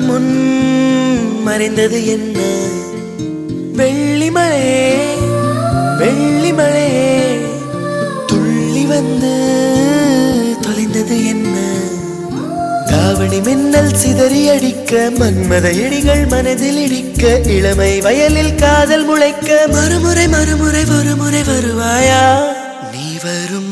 முன் மறைந்தது என்ன வெள்ளிமலை வெள்ளிமலை துள்ளி வந்து தொலைந்தது என்ன தாவணி மின்னல் சிதறி அடிக்க மன்மத இடிகள் மனதில் இடிக்க இளமை வயலில் காதல் முளைக்க மறுமுறை மறுமுறை ஒருமுறை வருவாயா நீ வரும்